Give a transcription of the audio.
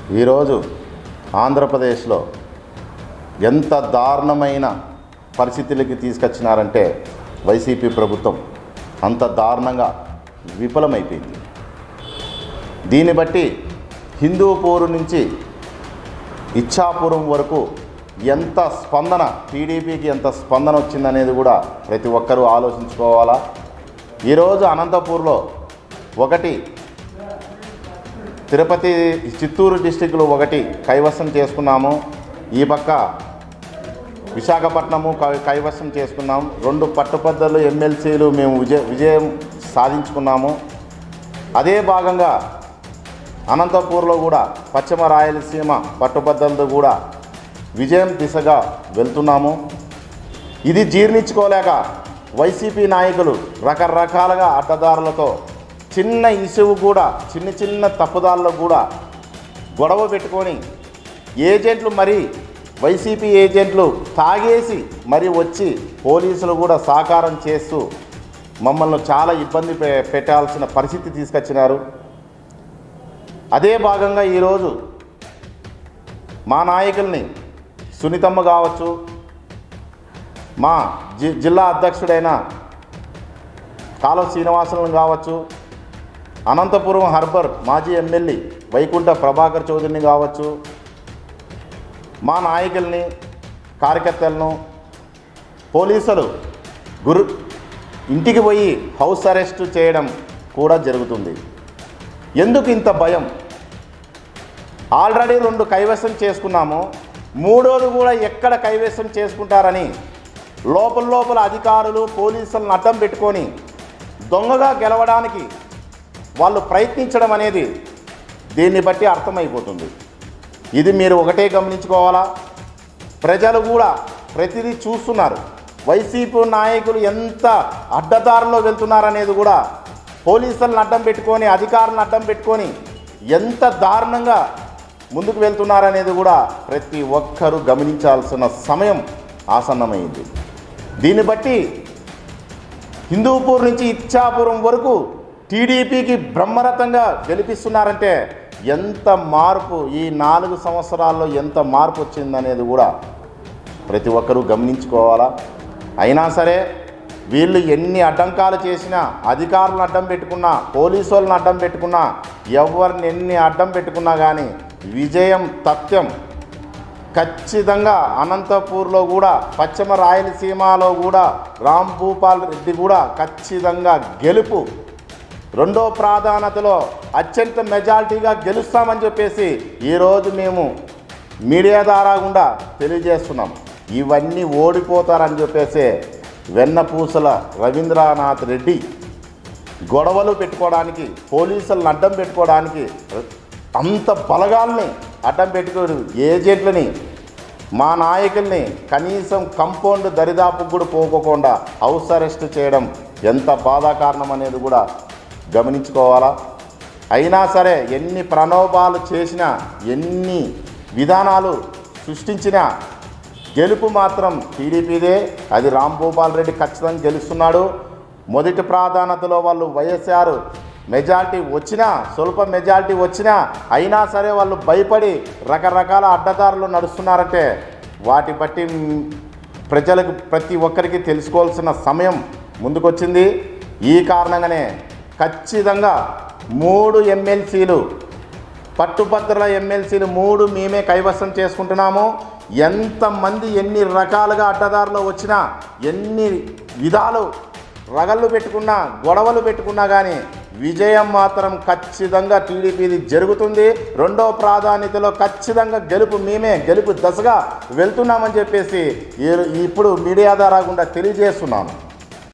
ఈరోజు ఆంధ్రప్రదేశ్లో ఎంత దారుణమైన పరిస్థితులకి తీసుకొచ్చినారంటే వైసీపీ ప్రభుత్వం అంత దారుణంగా విఫలమైపోయింది దీన్ని బట్టి హిందూపూర్ నుంచి ఇచ్చాపురం వరకు ఎంత స్పందన టీడీపీకి ఎంత స్పందన వచ్చిందనేది కూడా ప్రతి ఒక్కరూ ఆలోచించుకోవాలా ఈరోజు అనంతపూర్లో ఒకటి తిరుపతి చిత్తూరు డిస్టిక్లో ఒకటి కైవసం చేసుకున్నాము ఈ పక్క విశాఖపట్నము కై- కైవసం చేసుకున్నాం రెండు పట్టుపద్దలు ఎమ్మెల్సీలు మేము విజయ విజయం సాధించుకున్నాము అదే భాగంగా అనంతపూర్లో కూడా పశ్చిమ రాయలసీమ పట్టుబద్దలతో కూడా విజయం దిశగా వెళ్తున్నాము ఇది జీర్ణించుకోలేక వైసీపీ నాయకులు రకరకాలుగా అడ్డదారులతో చిన్న ఇసువు కూడా చిన్న చిన్న తప్పుదారులు కూడా గొడవ పెట్టుకొని ఏజెంట్లు మరి వైసీపీ ఏజెంట్లు తాగేసి మరి వచ్చి పోలీసులు కూడా సహకారం చేస్తూ మమ్మల్ని చాలా ఇబ్బంది పె- పెట్టాల్సిన పరిస్థితి తీసుకొచ్చినారు అదే భాగంగా ఈరోజు మా నాయకుల్ని సునీతమ్మ కావచ్చు మా జి జిల్లా అధ్యక్షుడైన కాలువ శ్రీనివాసులను కావచ్చు అనంతపురం హర్బర్ మాజీ ఎమ్మెల్యే వైకుంఠ ప్రభాకర్ చౌదరిని కావచ్చు మా నాయకుల్ని కార్యకర్తలను పోలీసులు గురు ఇంటికి పోయి హౌస్ అరెస్ట్ చేయడం కూడా జరుగుతుంది ఎందుకు ఇంత భయం ఆల్రెడీ రెండు కైవసం చేసుకున్నాము మూడోది కూడా ఎక్కడ కైవసం చేసుకుంటారని లోపల లోపల అధికారులు పోలీసులను అడ్డం పెట్టుకొని దొంగగా గెలవడానికి వాళ్ళు ప్రయత్నించడం అనేది దీన్ని బట్టి అర్థమైపోతుంది ఇది మీరు ఒకటే గమనించుకోవాలా ప్రజలు కూడా ప్రతిదీ చూస్తున్నారు వైసీపీ నాయకులు ఎంత అడ్డదారిలో వెళ్తున్నారనేది కూడా పోలీసులను అడ్డం పెట్టుకొని అధికారులను అడ్డం పెట్టుకొని ఎంత దారుణంగా ముందుకు వెళ్తున్నారనేది కూడా ప్రతి ఒక్కరూ గమనించాల్సిన సమయం ఆసన్నమైంది దీన్ని బట్టి హిందూపూర్ నుంచి ఇచ్చాపురం వరకు టీడీపీకి బ్రహ్మరథంగా గెలిపిస్తున్నారంటే ఎంత మార్పు ఈ నాలుగు సంవత్సరాల్లో ఎంత మార్పు వచ్చిందనేది కూడా ప్రతి ఒక్కరూ గమనించుకోవాలా అయినా సరే వీళ్ళు ఎన్ని అడ్డంకాలు చేసినా అధికారులను అడ్డం పెట్టుకున్నా పోలీసు వాళ్ళని అడ్డం పెట్టుకున్నా ఎవరిని ఎన్ని అడ్డం పెట్టుకున్నా కానీ విజయం తథ్యం ఖచ్చితంగా అనంతపూర్లో కూడా పశ్చిమ రాయలసీమలో కూడా రామ్ భూపాల్ రెడ్డి కూడా ఖచ్చితంగా గెలుపు రెండో ప్రాధాన్యతలో అత్యంత మెజారిటీగా గెలుస్తామని చెప్పేసి ఈరోజు మేము మీడియా ద్వారా కూడా తెలియజేస్తున్నాం ఇవన్నీ ఓడిపోతారని చెప్పేసి వెన్నపూసల రవీంద్రనాథ్ రెడ్డి గొడవలు పెట్టుకోవడానికి పోలీసులను అడ్డం పెట్టుకోవడానికి అంత బలగాల్ని అడ్డం పెట్టుకుని ఏజెంట్లని మా నాయకుల్ని కనీసం కంపౌండ్ దరిదాపు కూడా పోకోకుండా హౌస్ అరెస్ట్ చేయడం ఎంత బాధాకారణం అనేది కూడా గమనించుకోవాలా అయినా సరే ఎన్ని ప్రణోభాలు చేసినా ఎన్ని విధానాలు సృష్టించినా గెలుపు మాత్రం టీడీపీదే అది రామ్ భూపాల్ రెడ్డి ఖచ్చితంగా గెలుస్తున్నాడు మొదటి ప్రాధాన్యతలో వాళ్ళు వైఎస్ఆర్ మెజారిటీ వచ్చినా స్వల్ప మెజారిటీ వచ్చినా అయినా సరే వాళ్ళు భయపడి రకరకాల అడ్డదారులు నడుస్తున్నారంటే వాటి బట్టి మ్, ప్రజలకు ప్రతి ఒక్కరికి తెలుసుకోవాల్సిన సమయం ముందుకొచ్చింది ఈ కారణంగానే ఖచ్చితంగా మూడు ఎమ్మెల్సీలు పట్టుభద్రుల ఎమ్మెల్సీలు మూడు మేమే కైవసం చేసుకుంటున్నాము ఎంతమంది ఎన్ని రకాలుగా అడ్డదారులు వచ్చినా ఎన్ని విధాలు రగళ్ళు పెట్టుకున్నా గొడవలు పెట్టుకున్నా కానీ విజయం మాత్రం ఖచ్చితంగా టీడీపీది జరుగుతుంది రెండో ప్రాధాన్యతలో ఖచ్చితంగా గెలుపు మేమే గెలుపు దశగా వెళ్తున్నామని చెప్పేసి ఈ- ఇప్పుడు మీడియా ద్వారా గుండా తెలియజేస్తున్నాను